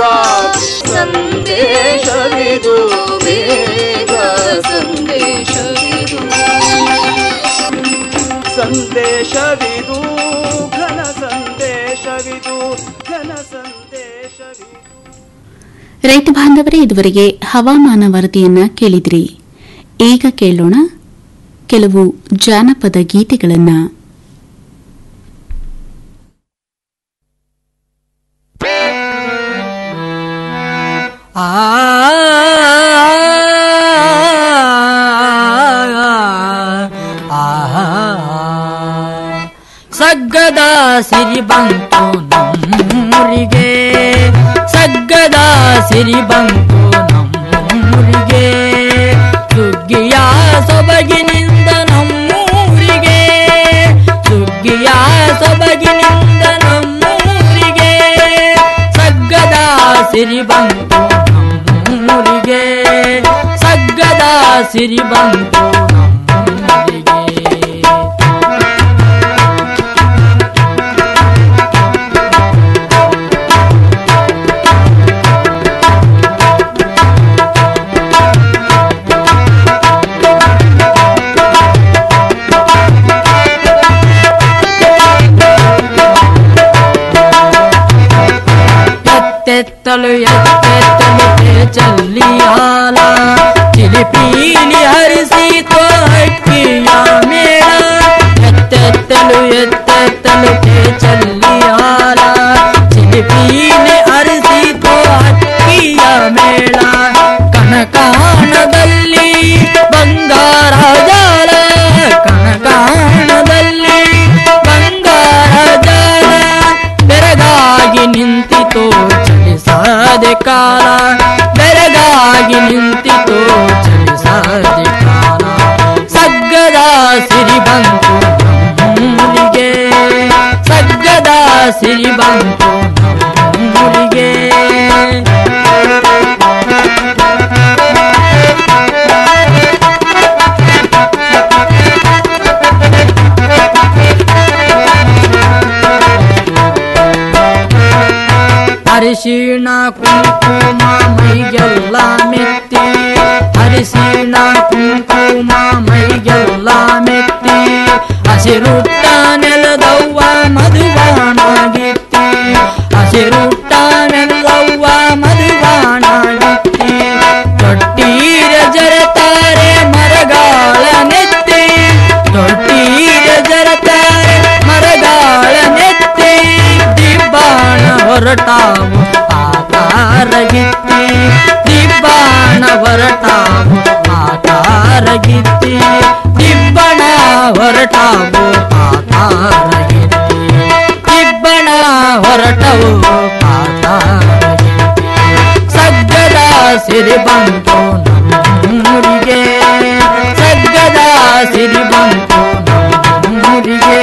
ಸಂದೇಶವಿದು ಬೇಗ ಸಂದೇಶವಿದು ಸಂದೇಶವಿದು ಘನ ಸಂದೇಶವಿದು ಘನ ಸಂದೇಶವಿದು ರೈತ ಬಾಂಧವರೇ ಇದುವರೆಗೆ ಹವಾಮಾನ ವರದಿಯನ್ನ ಕೇಳಿದ್ರಿ ಈಗ ಕೇಳೋಣ ಕೆಲವು ಜಾನಪದ ಗೀತೆಗಳನ್ನ ಆ ಸಗ್ಗದ ಸಿರಿ ಬಂತು ನಮ್ಮೂರಿಗೆ ಸಗ್ಗದ ಸಿರಿ ಬಂತು ನಮ್ಮೂರಿಗೆ ಸುಗ್ಗಿಯ ಸೊಬಗಿನಿಂದ ನಮ್ಮೂರಿಗೆ ಸುಗ್ಗಿಯ ಸೊಬಗಿನಿಂದ ನಮ್ಮೂರಿಗೆ ಸಗ್ಗದ ಸಿರಿ ಬಂತು ನಮ್ಮೂರಿಗೆ ಸಗ್ಗದ ಸಿರಿ ಬಂತು ನಮ್ಮೂರಿಗೆ ಹಾಲು ಎತ್ತೆತ್ತಲು ಚಲ್ಲಿ ಹಾಲ ಚಿಲಿಪೀನೆ ಅರಸಿತೋ ಅಕ್ಕಿಯ ಮೇಳ ಕನಕಾಣದಲ್ಲಿ ಬಂಗಾರ ಜಾಲ ಕನಕಾಣದಲ್ಲಿ ಬಂಗಾರ ಜಾಲ ಬೆರಗಾಗಿ ನಿಂತಿತೋ ಚಲಿಸಾದೆ ಕಾಲ ಬೆರಗಾಗಿ ನಿಂತಿತೋ ಚಲಿಸಾದೆ ಕಾಲ ಸಗ್ಗದ ಸಿರಿ ಬಂತು ನಮ್ಮೂರಿಗೆ ಸಗ್ಗದ ಸಿರಿ ಬಂತು ನಮ್ಮೂರಿಗೆ ಅರಿಶಿಣ ಕುಂಕುಮ ಮೈಗೆಲ್ಲ ಮೆತ್ತಿ ಅರಿಶಿಣ ಕುಂಕುಮ ಮೈಗೆಲ್ಲ ಮೆತ್ತಿ ಹಸಿರುಟ್ಟ ನೆಲದವ್ವ ಮಧುವಾಣಾಗಿತ್ತಿ ಹಸಿರುಟ್ಟ ನೆಲದವ್ವ ಮಧುವಾಣಾಗಿತ್ತಿ ತೊಟ್ಟೀರ ಜರತಾರೆ ಮರಗಾಳ ನೆತ್ತಿ ತೊಟ್ಟೀರ ಜರತಾರೆ ಮರಗಾಳ ನೆತ್ತಿ ದಿಬ್ಬಾಣ ಹೊರಟಾವು ಆಕಾರಗಿತ್ತಿ ದಿಬ್ಬಾಣ ಹೊರಟಾವು ಆಕಾರಗಿತ್ತಿ ದಿಬ್ಬಣ ಹೊರಟಾವು ಆಕಾರಗಿತ್ತಿ ದಿಬ್ಬಣ ಹೊರಟವು ಆಕಾರಗಿತ್ತಿ ಸಗ್ಗದ ಸಿರಿ ಬಂತು ನಮ್ಮೂರಿಗೆ ಸಗ್ಗದ ಸಿರಿ ಬಂತು ನಮ್ಮೂರಿಗೆ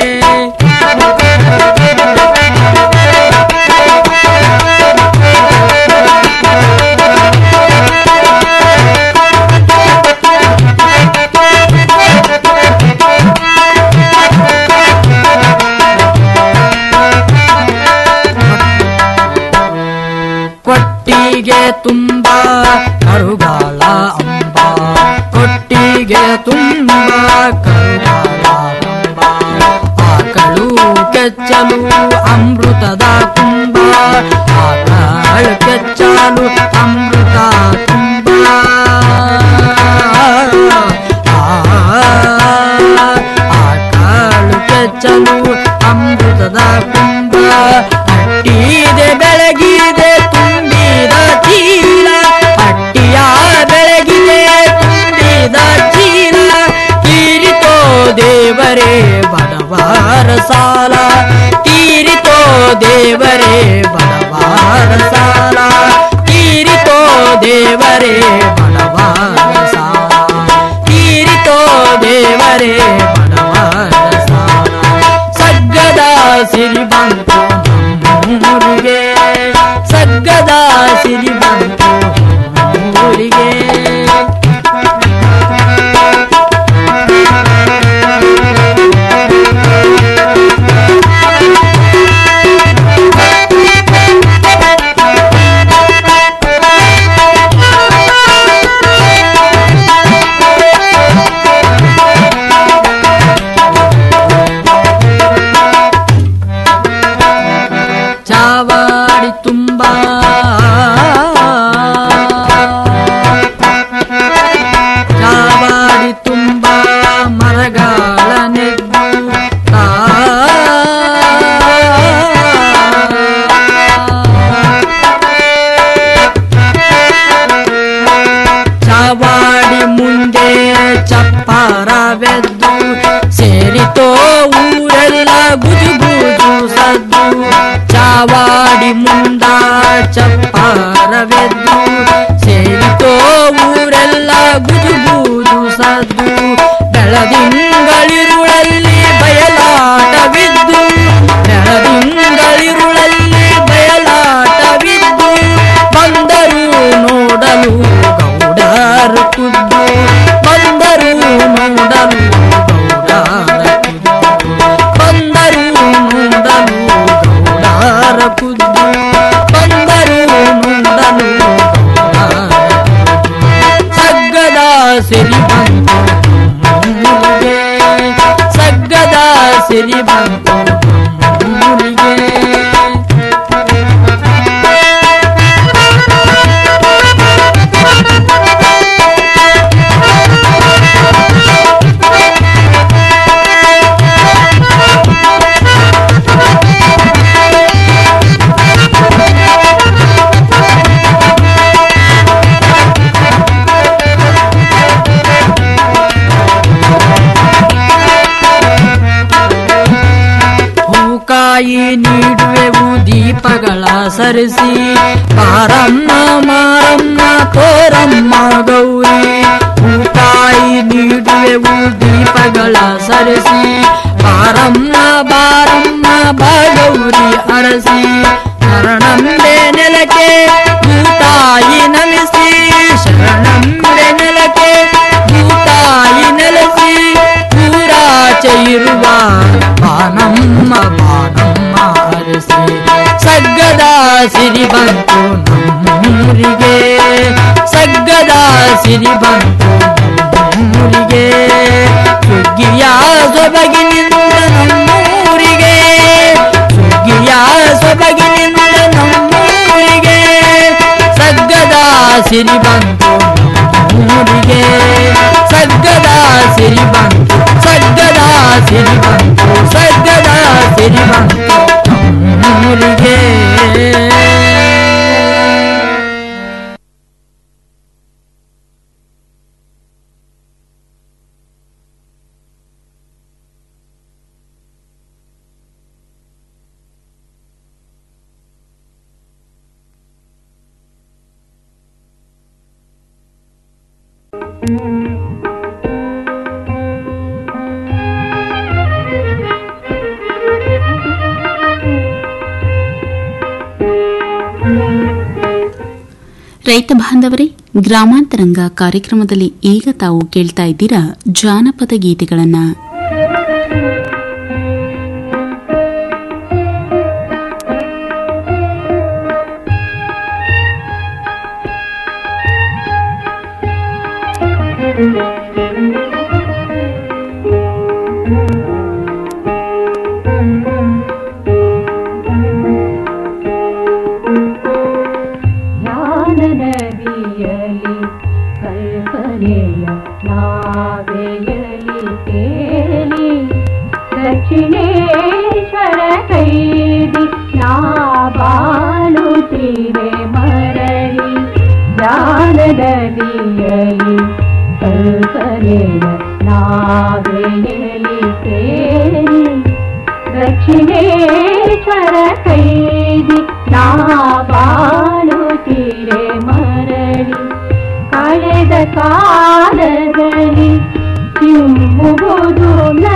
ಕೊಟ್ಟಿಗೆ ತುಂಬ ಕರುಗಾಲ ಅಂಬ ಕೊಟ್ಟಿಗೆ ತುಂಬ ಕರುಗಾಲ ಅಂಬ ಆಕಳು ಕೆಚ್ಚಲು ಅಮೃತದ ಕುಂಬ ಆಕಳು ಕೆಚ್ಚಲು ಅಮೃತ ತುಂಬ ಆಕಳು ಕೆಚ್ಚಲು ಅಮೃತದ ಕುಂಬ ಅಟ್ಟಿದೆ ಬೆಳಗಿದೆ ತುಂಬಿದ ಚೀಲ ಅಟ್ಟಿಯ ಬೆಳಗಿದೆ ತುಂಬಿದ ಚೀಲ ತೀರಿತೋ ದೇವರೇ ಬಡವಾರ ಸಾಲ ತೀರಿತೋ ದೇವರೇ ಬಡವಾರ ಸಾಲ ತೀರಿತೋ ದೇವರೇ ಬಡವಾರ ಸಾಲ ತೀರಿತೋ ದೇವರೇ ಬಡವಾರ ಸಾಲ ಸಗ್ಗದ ಸಿರಿ ಬಂತು ನಮ್ಮೂರಿಗೆ ಸಗ್ಗದ ಸಿರಿ ಬಂತು ನಮ್ಮೂರಿಗೆ ಚಾವಾಡಿ ತುಂಬ ಚಾವಾಡಿ ತುಂಬ ಮರಗಾಳ ನೆದ್ದು ಚಾವಾಡಿ ಮುಂದೆ ಚಪ್ಪಾರವೆದ್ದು ಸೇರಿತೋ ಊರೆಲ್ಲ ಗುಜು ಗುಜು ಸದ್ದು ಚಾವಾಡಿ ಮುಂದ ಚಪ್ಪಾರವೆದ್ದು ಸೇರಿತೋ ಊರೆಲ್ಲ ಗುಜು ಗುಜು ಸದ್ದು ಬೆಳದಿಂಗಳಿರುಳಲ್ಲಿ ಬಯಲಾಟವಿದ್ದು ಬೆಳದಿಂಗಳಿರುಳಲ್ಲಿ ಬಯಲಾಟವಿದ್ದು ಬಂದರು ನೋಡಲು ಗೌಡರು ಖುದ್ದು ಬಂದರು ನೋಡಲು ಗೌಡರ ಖುದ್ದು ಬಂದರು ನೋಡಲು ಗೌಡರ ಖುದ್ದು ಬಂದರು ನೋಡಲು ಗೌಡರ ಸಗ್ಗದ ಸಿರಿ ಬಂತು ನಮ್ಮೂರಿಗೆ ಸಗ್ಗದ ಸಿರಿ ಬಂತು ನಮ್ಮೂರಿಗೆ ಹೂಕಾಯಿ ನೀಡುವೆವು ದೀಪಗಳ ಸರಿಸಿ ಪಾರಮ್ಮ ಮಾರಮ್ಮ ತೋರಮ್ಮ ಗೌರಿ ಹೂಕಾಯಿ ನೀಡುವೆವು ದೀಪಗಳ ಸರಿಸಿ ಪಾರಮ್ಮ ಬಾರಮ್ಮ ಬಾಗೌರಿ ಅರಸಿ ಶರಣಂಬೆ ನೆಲಕ್ಕೆ ಭೂತಾಯಿ ನಮಿಸಿ ಶರಣಂಬೆ ನೆಲಕ್ಕೆ ಭೂತಾಯಿ ನೆಲೆಸಿ ಊರಾಚೆ ಇರುವ ಬಾನಮ್ಮ ಬಾನಮ್ಮ ಅರಸಿ ಸಗ್ಗದ ಸಿರಿ ಬಂತು ನಮ್ಮೂರಿಗೆ ಸಗ್ಗದ ಸಿರಿ ಬಂತು ನಮ್ಮೂರಿಗೆ ಸುಗ್ಗಿಯ ಸೊಬಗಿನಿಂದ ನಮ್ಮೂರಿಗೆ ಸುಗ್ಗಿಯ ಸೊಬಗಿನಿಂದ ನಮ್ಮೂರಿಗೆ ಸಗ್ಗದ ಸಿರಿ ಬಂತು ನಮ್ಮೂರಿಗೆ ಸಗ್ಗದ ಸಿರಿ ಬಂತು ಸಗ್ಗದ ಸಿರಿ ಬಂತು ಸಗ್ಗದ ಸಿರಿ ಬಂತು ನಮ್ಮೂರಿಗೆ ರೈತ ಬಾಂಧವರೇ ಗ್ರಾಮಾಂತರಂಗ ಕಾರ್ಯಕ್ರಮದಲ್ಲಿ ಈಗ ತಾವು ಕೇಳ್ತಾ ಇದ್ದೀರಾ ಜಾನಪದ ಗೀತೆಗಳನ್ನ ಜ್ಞಾನನದಿಯಲಿ ಕಲ್ಪನೆಯ ನಾವೆಯಲಿ ತೇಲಿ ದಕ್ಷಿಣೇಶ್ವರ ಕೈದಿ ನಾ ಬಾಳುತ್ತೀರೆ ಮರಳಿ ಜ್ಞಾನನದಿಯಲಿ ಕಲ್ಪನೆಯ ನಾವೆಯಲಿ ತೇಲಿ ದಕ್ಷಿಣೇಶ್ವರ ಕೈದಿ ನಾ ಬಾಳುತ್ತೀರೆ ಮರಳಿ ಕಳೆದ ಕಾಲದಲ್ಲಿ ಚಿಮ್ಮುವುದು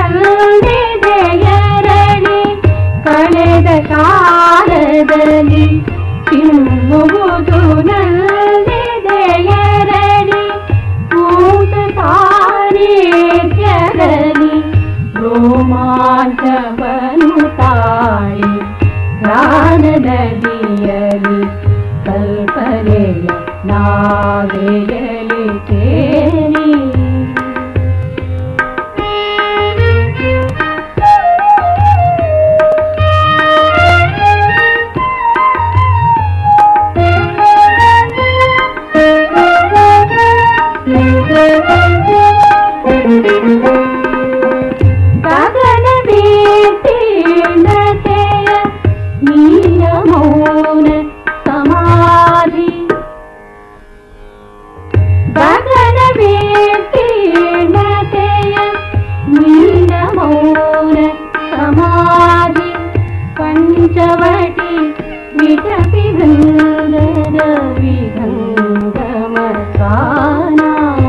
ನಂದಿದೆಯರಳಿ ಕಳೆದ ಕಾಲದಲ್ಲಿ ಚಿಮ್ಮುವುದು ನಂದಿದೆಯರಳಿ ಕೂತ ಕಾರ್ಯದಲ್ಲಿ ರೋಮಾಂಚವನು ತಾಳಿ ಜ್ಞಾನದದಿಯಲಿ ಕಲ್ಪನೆಯ ನಾವೆಯಲಿ ತೇಲಿ ಗಗನವೀರ್ತೀರ್ಣತೆಯ ನೀಲ ಮೌನ ಸಮಾಧಿ ಗಗನವೀರ್ತೀರ್ಣತೆಯ ನೀಲ ಮೌನ ಸಮಾಧಿ ಪಂಚವಟಿ ವಿಟಪಿ ಗಂಧರ ವಿಹಂಗಮ ಸ್ವಾನ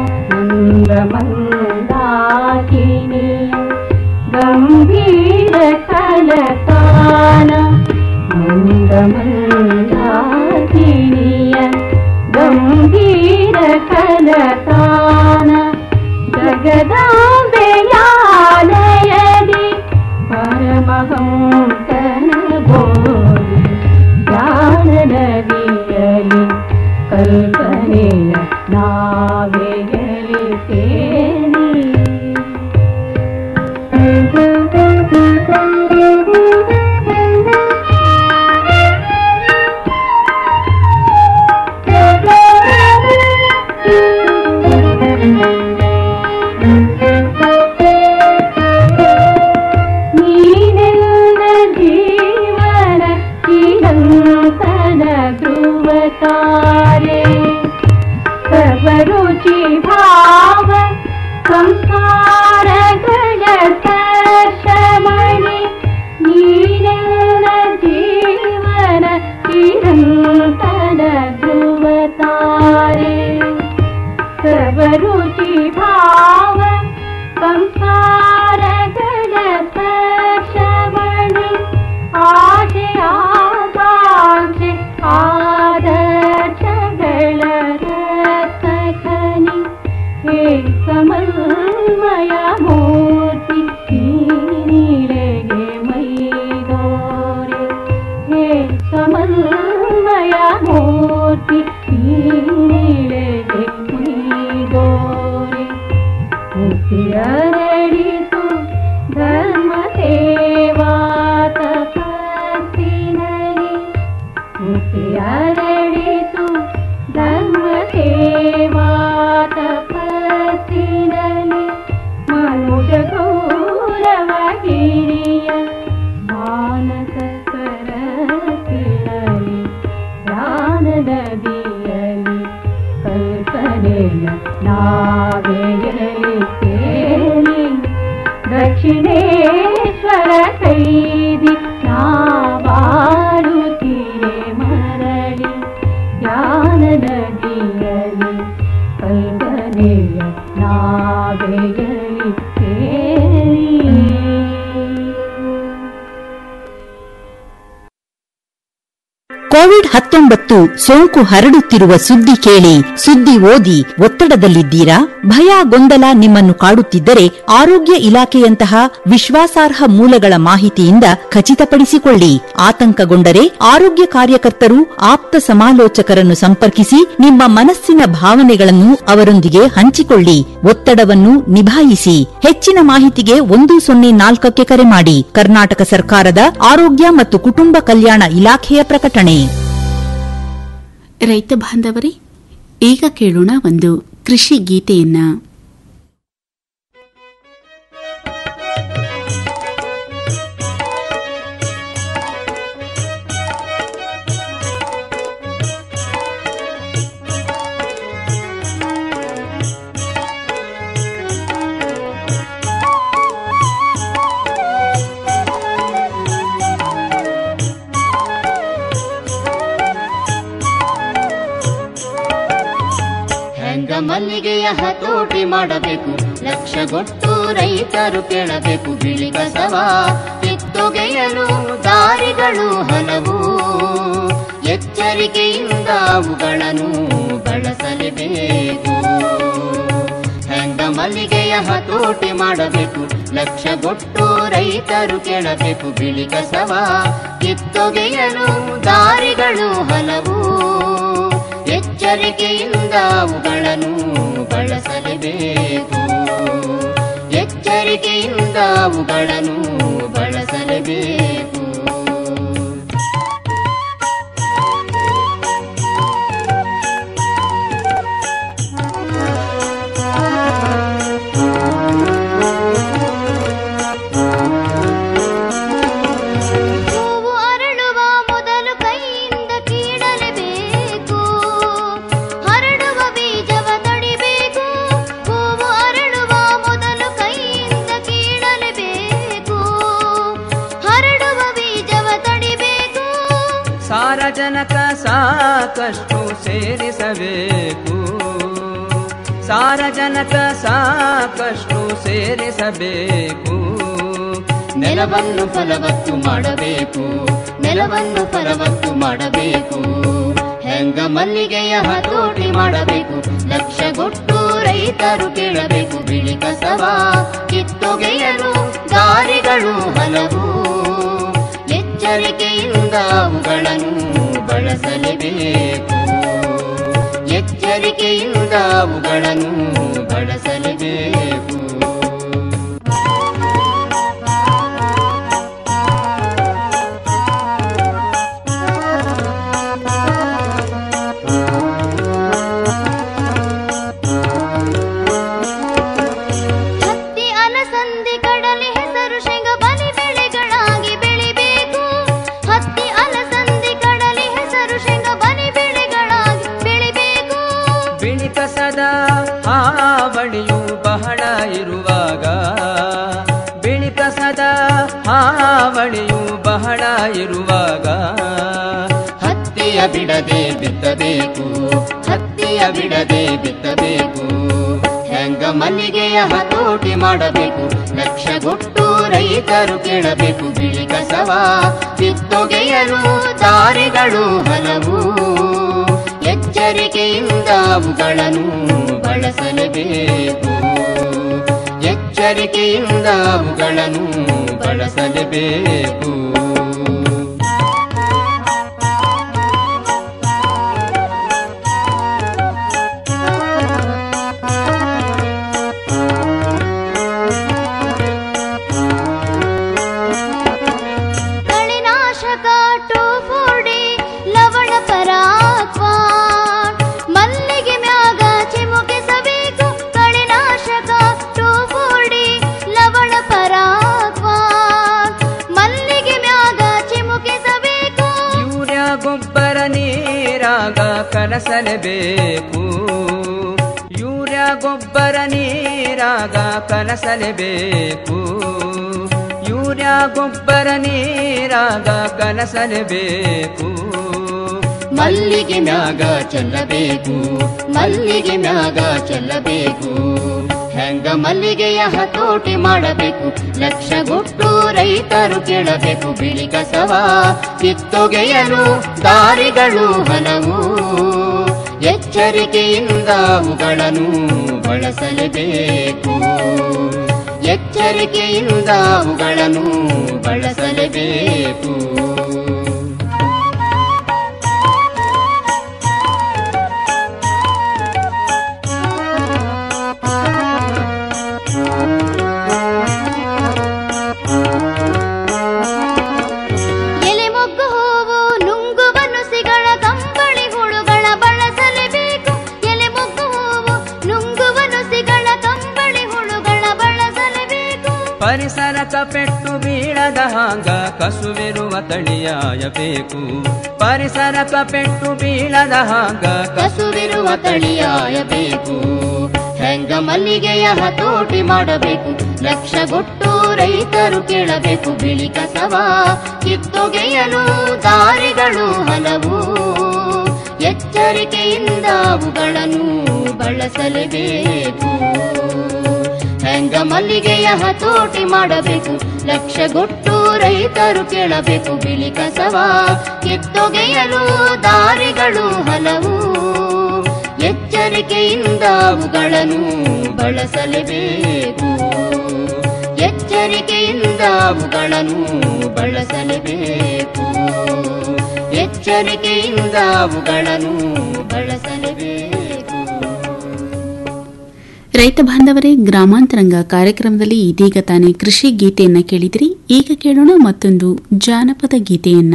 ಮಂದಮಂದಾಕಿನಿಯ ಗಂಭೀರ ಕಲತಾನ ಮಂದಮಂದಾಕಿನಿಯ ಗಂಭೀರ ಕಲತಾನ ಜಗದಾಂಬೆಯಾಲಯದಿ ಪರಮಹಂಸನ ಬೋಧಿ ಜ್ಞಾನನದಿಯಲಿ ಕಲ್ಪನೆಯ ನಾವೆಯಲಿ ತೇಲಿ ನೀನೆಲ್ಲ ಜೀವನ ಚಿರಂತನ ಧ್ರುವತಾರೆ ಸರ್ವರುಚಿ ಭಾವ ಸಂಸ್ಕಾರಗಳ ಸ್ಪರ್ಶಮಣಿ ನೀನೆಲ್ಲ ದಕ್ಷಿಣೇಶ್ವರ ಕೈದಿ ನಾ ಬಾಳುತ್ತೀರೆ ಮರಳಿ ಜ್ಞಾನ ನದಿಯಲಿ ಕಲ್ಪನೆಯ ನಾವೆಯಲಿ ಕೇಳಿ ಕೋವಿಡ್ ಹತ್ತೊಂಬತ್ತು ಸೋಂಕು ಹರಡುತ್ತಿರುವ ಸುದ್ದಿ ಕೇಳಿ ಸುದ್ದಿ ಓದಿ ಒತ್ತಡದಲ್ಲಿದ್ದೀರಾ ಭಯ ಗೊಂದಲ ನಿಮ್ಮನ್ನು ಕಾಡುತ್ತಿದ್ದರೆ ಆರೋಗ್ಯ ಇಲಾಖೆಯಂತಹ ವಿಶ್ವಾಸಾರ್ಹ ಮೂಲಗಳ ಮಾಹಿತಿಯಿಂದ ಖಚಿತಪಡಿಸಿಕೊಳ್ಳಿ ಆತಂಕಗೊಂಡರೆ ಆರೋಗ್ಯ ಕಾರ್ಯಕರ್ತರು ಆಪ್ತ ಸಮಾಲೋಚಕರನ್ನು ಸಂಪರ್ಕಿಸಿ ನಿಮ್ಮ ಮನಸ್ಸಿನ ಭಾವನೆಗಳನ್ನು ಅವರೊಂದಿಗೆ ಹಂಚಿಕೊಳ್ಳಿ ಒತ್ತಡವನ್ನು ನಿಭಾಯಿಸಿ ಹೆಚ್ಚಿನ ಮಾಹಿತಿಗೆ ಒಂದು ಸೊನ್ನೆ ನಾಲ್ಕಕ್ಕೆ ಕರೆ ಮಾಡಿ ಕರ್ನಾಟಕ ಸರ್ಕಾರದ ಆರೋಗ್ಯ ಮತ್ತು ಕುಟುಂಬ ಕಲ್ಯಾಣ ಇಲಾಖೆಯ ಪ್ರಕಟಣೆ ರೈತ ಬಾಂಧವರೇ ಈಗ ಕೇಳೋಣ ಒಂದು ಕೃಷಿ ಗೀತೆಯನ್ನ ಹೆಂಗ ಮಲ್ಲಿಗೆಯ ಹತೋಟಿ ಮಾಡಬೇಕು ಲಕ್ಷಗೊಟ್ಟು ರೈತರು ಕೇಳಬೇಕು ಬಿಳಿ ಕಸವ ಕಿತ್ತೊಗೆಯಲು ದಾರಿಗಳು ಹಲವು ಎಚ್ಚರಿಕೆಯಿಂದ ಅವುಗಳನ್ನು ಬಳಸಲೇಬೇಕು ಹೆಂಗ ಮಲ್ಲಿಗೆಯ ಹತೋಟಿ ಮಾಡಬೇಕು ಲಕ್ಷಗೊಟ್ಟು ರೈತರು ಕೇಳಬೇಕು ಬಿಳಿ ಕಸವ ಕಿತ್ತೊಗೆಯಲು ದಾರಿಗಳು ಹಲವು ಎಚ್ಚರಿಕೆಯಿಂದ ಅವುಗಳನ್ನು ಬಳಸಲೇಬೇಕು ಎಚ್ಚರಿಕೆಯಿಂದ ಅವುಗಳನ್ನು ಬಳಸಲೇಬೇಕು ಹೂವು ಅರಳುವ ಮೊದಲು ಕೈಯಿಂದ ಕೀಳಲೇಬೇಕು ಹರಡುವ ಬೀಜವ ತಡಿಬೇಕು ಹೂವು ಅರಳುವ ಮೊದಲು ಕೈಯಿಂದ ಕೀಳಲೇಬೇಕು ಹರಡುವ ಬೀಜವ ತಡಿಬೇಕು ಸಾರಜನಕ ಸಾಕಷ್ಟು ಸೇರಿಸಬೇಕು ಸಾರಜನಕ ಸಾಕಷ್ಟು ಸೇರಿಸಬೇಕು ನೆಲವನ್ನು ಫಲವತ್ತು ಮಾಡಬೇಕು ನೆಲವನ್ನು ಫಲವತ್ತು ಮಾಡಬೇಕು ಹೆಂಗ ಮಲ್ಲಿಗೆಯ ಹತೋಟಿ ಮಾಡಬೇಕು ಲಕ್ಷಗೊಟ್ಟು ರೈತರು ಕೇಳಬೇಕು ಬಿಳಿ ಕಸವ ಕಿತ್ತೊಗೆಯಲು ದಾರಿಗಳು ಹಲವು ಎಚ್ಚರಿಕೆಯಿಂದ ಅವುಗಳನ್ನು ಬಳಸಲೇಬೇಕು ಎಚ್ಚರಿಕೆಯಿಂದ ಅವುಗಳನ್ನು ಬಳಸಲೇಬೇಕು ಹತ್ತಿ ಅಲಸಂದಿ ಕಡಲೆ ಹೆಸರು ಶೇಂಗ ಬಲಿ ಬೆಳೆಗಳಾಗಿ ಬೆಳಿಬೇಕು ಹತ್ತಿ ಅಲಸಂದಿ ಕಡಲೆ ಹೆಸರು ಶೇಂಗ ಬಲಿ ಬೆಳೆಗಳಾಗಿ ಬೆಳಿಬೇಕು ಬಿಳಿ ಕಸದ ಹಾವಳಿಯು ಬಹಳ ಇರುವಾಗ ಬಿಳಿ ಕಸದ ಹಾವಳಿಯು ಬಹಳ ಇರುವಾಗ ಹತ್ತಿಯ ಬಿಡದೆ ಬಿತ್ತಬೇಕು ಹತ್ತಿಯ ಬಿಡದೆ ಬಿತ್ತಬೇಕು ಹೆಂಗ ಮಲ್ಲಿಗೆಯ ಹತೋಟಿ ಮಾಡಬೇಕು ಲಕ್ಷಗೊಟ್ಟು ರೈತರು ಕೇಳಬೇಕು ಬಿಳಿ ಕಸವ ಕಿತ್ತೊಗೆಯಲು ದಾರಿಗಳು ಹಲವು ಎಚ್ಚರಿಕೆಯಿಂದ ಅವುಗಳನ್ನು ಬಳಸಲೇಬೇಕು ಎಚ್ಚರಿಕೆಯಿಂದ ಅವುಗಳನ್ನು ಬಳಸಲೇಬೇಕು ಕಳೆನಾಶಕ ಟೋಫೋಡಿ ಲವಣ ಪರಾಕ್ವ ಮಲ್ಲಿಗೆ ಮ್ಯಾಗ ಚಿಮುಕಿಸಬೇಕು ಕಳೆನಾಶಕ ಟೋಫೋಡಿ ಲವಣ ಪರಾಕ್ವ ಮಲ್ಲಿಗೆ ಮ್ಯಾಗ ಚಿಮುಕಿಸಬೇಕು ಯೂರಿಯಾ ಗೊಬ್ಬರ ನೀರಾಗ ಕಲಸಲೇಬೇಕು ಯೂರಿಯಾ ಗೊಬ್ಬರ ನೀರಾಗ ಕಲಸಲೇಬೇಕು ಸೂರ್ಯ ಗೊಬ್ಬರ ನೀರಾಗ ಕನಸಲೇಬೇಕು ಮಲ್ಲಿಗೆ ಮ್ಯಾಗ ಚೆಲ್ಲಬೇಕು ಮಲ್ಲಿಗೆ ಮ್ಯಾಗ ಚೆಲ್ಲಬೇಕು ಹೆಂಗ ಮಲ್ಲಿಗೆಯ ಹತೋಟಿ ಮಾಡಬೇಕು ಲಕ್ಷಗೊಟ್ಟು ರೈತರು ಕೇಳಬೇಕು ಬಿಳಿ ಕಸವ ಕಿತ್ತೊಗೆಯಲು ದಾರಿಗಳು ಹಲವು ಎಚ್ಚರಿಕೆಯಿಂದ ಅವುಗಳನ್ನು ಬಳಸಲೇಬೇಕು ಎಚ್ಚರಿಕೆಯಿಂದ ಅವುಗಳನ್ನು ಬಳಸಲೇಬೇಕು ಎಲೆ ಮೊಗ್ಗು ಹೂವು ನುಂಗುವ ನುಸಿಗಳ ಕಂಬಳಿ ಹುಳುಗಳ ಬಳಸಲೇಬೇಕು ಎಲೆ ಮೊಗ್ಗು ಹೂವು ನುಂಗುವ ನುಸಿಗಳ ಕಂಬಳಿ ಹುಳುಗಳ ಬಳಸಲೇಬೇಕು ಪರಿಸರಕ ಪೆಟ್ಟು ಬೀಳದ ಹಾಂಗ ಕಸುವಿರುವ ತಳಿಯಾಯಬೇಕು ಪರಿಸರಕ ಪೆಟ್ಟು ಬೀಳದ ಹಾಂಗ ಕಸುವಿರುವ ತಳಿಯಾಯಬೇಕು ಹೆಂಗ ಮಲ್ಲಿಗೆಯ ಹತೋಟಿ ಮಾಡಬೇಕು ಲಕ್ಷಗೊಟ್ಟು ರೈತರು ಕೇಳಬೇಕು ಬಿಳಿ ಕಸವ ಕಿತ್ತೊಗೆಯಲು ದಾರಿಗಳು ಹಲವು ಎಚ್ಚರಿಕೆಯಿಂದ ಅವುಗಳನ್ನು ಬಳಸಲೇಬೇಕು ಹೆಂಗ ಮಲ್ಲಿಗೆಯ ಹತೋಟಿ ಮಾಡಬೇಕು ಲಕ್ಷಗೊಟ್ಟು ರೈತರು ಕೇಳಬೇಕು ಬಿಳಿ ಕಸವ ಕಿತ್ತೊಗೆಯಲು ದಾರಿಗಳು ಹಲವು ಎಚ್ಚರಿಕೆಯಿಂದ ಅವುಗಳನ್ನು ಬಳಸಲೇಬೇಕು ಎಚ್ಚರಿಕೆಯಿಂದ ಅವುಗಳನ್ನು ಬಳಸಲೇಬೇಕು ಎಚ್ಚರಿಕೆಯಿಂದ ಅವುಗಳನ್ನು ಬಳಸಲೇಬೇಕು ರೈತ ಬಾಂಧವರೇ ಗ್ರಾಮಾಂತರಂಗ ಕಾರ್ಯಕ್ರಮದಲ್ಲಿ ಇದೀಗ ತಾನೇ ಕೃಷಿ ಗೀತೆಯನ್ನ ಕೇಳಿದಿರಿ ಈಗ ಕೇಳೋಣ ಮತ್ತೊಂದು ಜಾನಪದ ಗೀತೆಯನ್ನ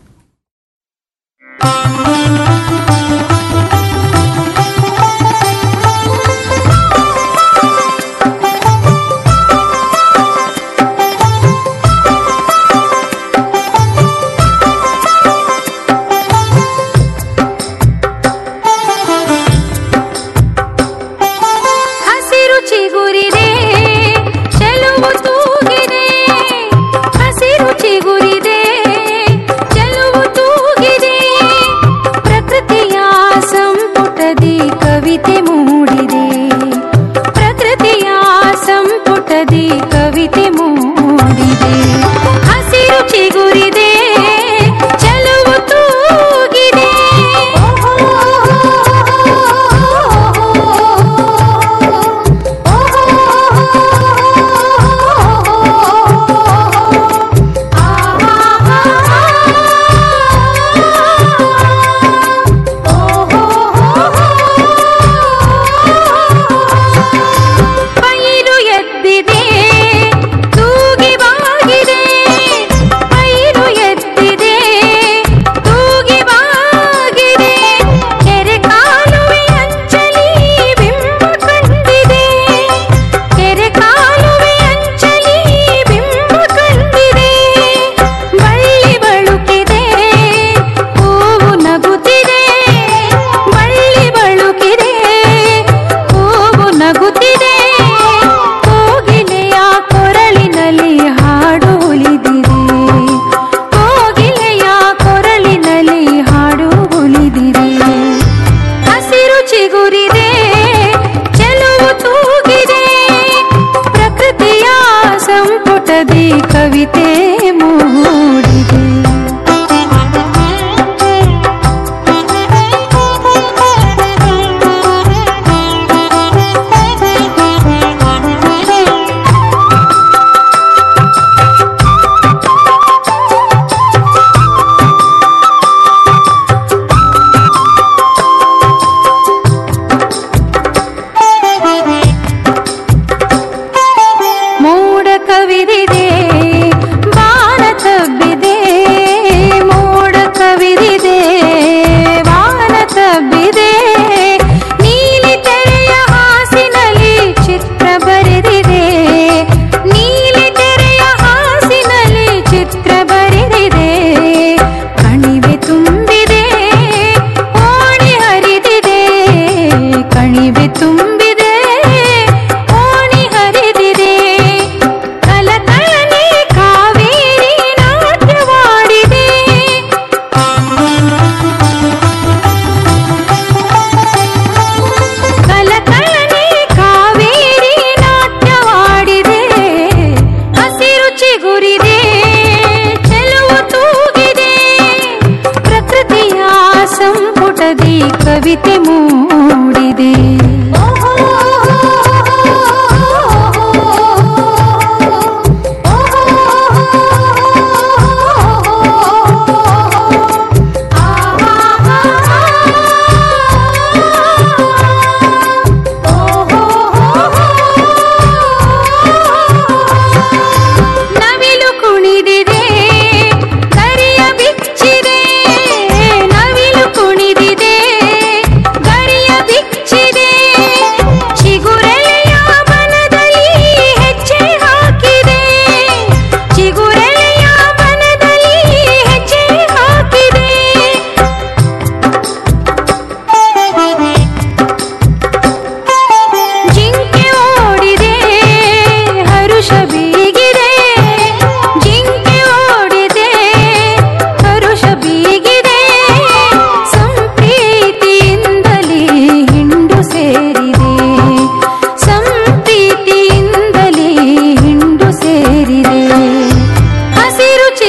ಹಸಿರು ಚಿಗುರಿದೆ ಚೆಲುವು ತೂಗಿದೆ ಹಸಿರು ಚಿಗುರಿದೆ ಚೆಲುವು ತೂಗಿದೆ ಪ್ರಕೃತಿಯ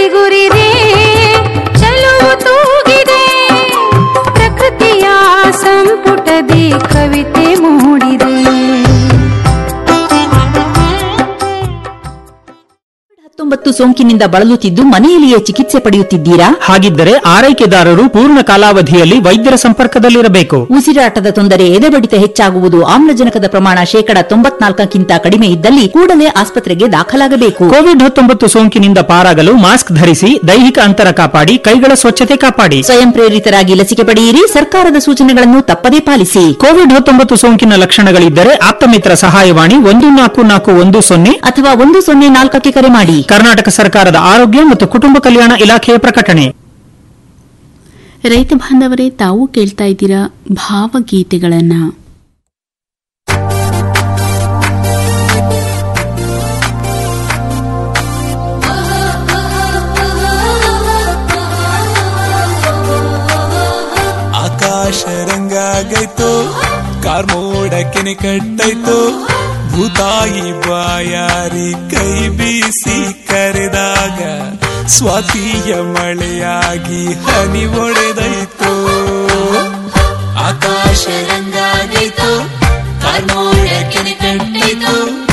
ಚಿಗುರಿದೆ ಚೆಲುವು ತೂಗಿದೆ ಪ್ರಕೃತಿಯ ಸಂಪುಟದಿ ಕವಿತೆ ಮೂಡಿದೆ ಹತ್ತೊಂಬತ್ತು ಸೋಂಕಿನಿಂದ ಬಳಲುತ್ತಿದ್ದು ಮನೆಯಲ್ಲಿಯೇ ಚಿಕಿತ್ಸೆ ಪಡೆಯುತ್ತಿದ್ದೀರಾ ಹಾಗಿದ್ದರೆ ಆರೈಕೆದಾರರು ಪೂರ್ಣ ಕಾಲಾವಧಿಯಲ್ಲಿ ವೈದ್ಯರ ಸಂಪರ್ಕದಲ್ಲಿರಬೇಕು ಉಸಿರಾಟದ ತೊಂದರೆ ಎದೆಬಡಿತ ಹೆಚ್ಚಾಗುವುದು ಆಮ್ಲಜನಕದ ಪ್ರಮಾಣ ಶೇಕಡ ತೊಂಬತ್ನಾಲ್ಕಕ್ಕಿಂತ ಕಡಿಮೆ ಇದ್ದಲ್ಲಿ ಕೂಡಲೇ ಆಸ್ಪತ್ರೆಗೆ ದಾಖಲಾಗಬೇಕು ಕೋವಿಡ್ ಹತ್ತೊಂಬತ್ತು ಸೋಂಕಿನಿಂದ ಪಾರಾಗಲು ಮಾಸ್ಕ್ ಧರಿಸಿ ದೈಹಿಕ ಅಂತರ ಕಾಪಾಡಿ ಕೈಗಳ ಸ್ವಚ್ಛತೆ ಕಾಪಾಡಿ ಸ್ವಯಂ ಪ್ರೇರಿತರಾಗಿ ಲಸಿಕೆ ಪಡೆಯಿರಿ ಸರ್ಕಾರದ ಸೂಚನೆಗಳನ್ನು ತಪ್ಪದೇ ಪಾಲಿಸಿ ಕೋವಿಡ್ ಹತ್ತೊಂಬತ್ತು ಸೋಂಕಿನ ಲಕ್ಷಣಗಳಿದ್ದರೆ ಆಪ್ತಮಿತ್ರ ಸಹಾಯವಾಣಿ ಒಂದು ನಾಲ್ಕು ನಾಲ್ಕು ಒಂದು ಸೊನ್ನೆ ಅಥವಾ ಒಂದು ಸೊನ್ನೆ ನಾಲ್ಕಕ್ಕೆ ಕರೆ ಮಾಡಿ ಕರ್ನಾಟಕ ಸರ್ಕಾರದ ಆರೋಗ್ಯ ಮತ್ತು ಕುಟುಂಬ ಕಲ್ಯಾಣ ಇಲಾಖೆಯ ಪ್ರಕಟಣೆ ರೈತ ಬಾಂಧವರೇ ತಾವು ಕೇಳ್ತಾ ಇದ್ದೀರಾ ಭಾವಗೀತೆಗಳನ್ನ ಆಕಾಶ ರಂಗಾಗೈತು ಕಾರ್ಮೋಡ ಕೆನೆ ಕಟ್ಟೈತು ಭೂತಾಯಿ ಬಾಯಾರಿ ಕೈ ಬೀಸಿ ಕರೆದಾಗ ಸ್ವಾತಿಯ ಮಳೆಯಾಗಿ ಹನಿ ಒಡೆದೈತು ಆಕಾಶ ರಂಗಾಗೈತು ಕಾರ್ಮೋಡ ಕೆನೆ ಕಟ್ಟೈತು